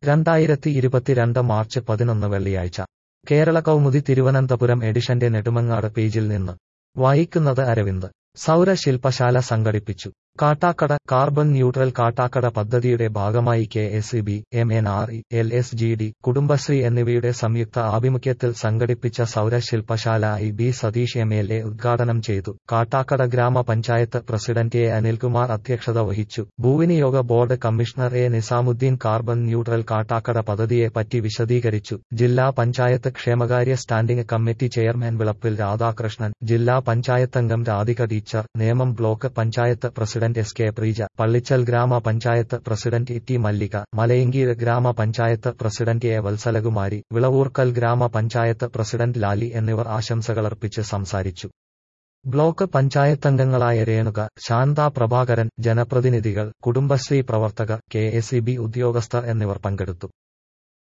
രണ്ടായിരത്തി ഇരുപത്തിരണ്ട് മാർച്ച് പതിനൊന്ന് വെള്ളിയാഴ്ച കേരള കൗമുദി തിരുവനന്തപുരം എഡിഷന്റെ നെടുമങ്ങാട് പേജിൽ നിന്ന് വായിക്കുന്നത് അരവിന്ദ് സൗരശില്പശാല സംഘടിപ്പിച്ചു കാട്ടാക്കട കാർബൺ ന്യൂട്രൽ കാട്ടാക്കട പദ്ധതിയുടെ ഭാഗമായി K S E B M N R E L S G D Kudumbashree എന്നിവയുടെ സംയുക്ത ആഭിമുഖ്യത്തിൽ സംഘടിപ്പിച്ച സൗരശില്പശാല I B Satheesh M L A ഉദ്ഘാടനം ചെയ്തു കാട്ടാക്കട ഗ്രാമപഞ്ചായത്ത് പ്രസിഡന്റ് എ അനിൽകുമാർ അധ്യക്ഷത വഹിച്ചു ഭൂവിനിയോഗ board commissioner A Nizamuddin carbon neutral Kattakada പദ്ധതിയെ പറ്റി വിശദീകരിച്ചു ജില്ലാ പഞ്ചായത്ത് ക്ഷേമകാര്യ standing committee chairman Vilappil Radhakrishnan ജില്ലാ പഞ്ചായത്തംഗം Radhika teacher Nemom block panchayat president S K Preeja Pallichal ഗ്രാമപഞ്ചായത്ത് president E T Mallika Malayinkeezhu ഗ്രാമപഞ്ചായത്ത് പ്രസിഡന്റ് എ വത്സലകുമാരി വിളവൂർക്കൽ ഗ്രാമപഞ്ചായത്ത് പ്രസിഡന്റ് ലാലി എന്നിവർ ആശംസകളർപ്പിച്ച് സംസാരിച്ചു ബ്ലോക്ക് പഞ്ചായത്തംഗങ്ങളായ രേണുക ശാന്ത പ്രഭാകരൻ ജനപ്രതിനിധികൾ കുടുംബശ്രീ പ്രവർത്തകർ കെ എസ് ഇ ബി ഉദ്യോഗസ്ഥർ എന്നിവർ പങ്കെടുത്തു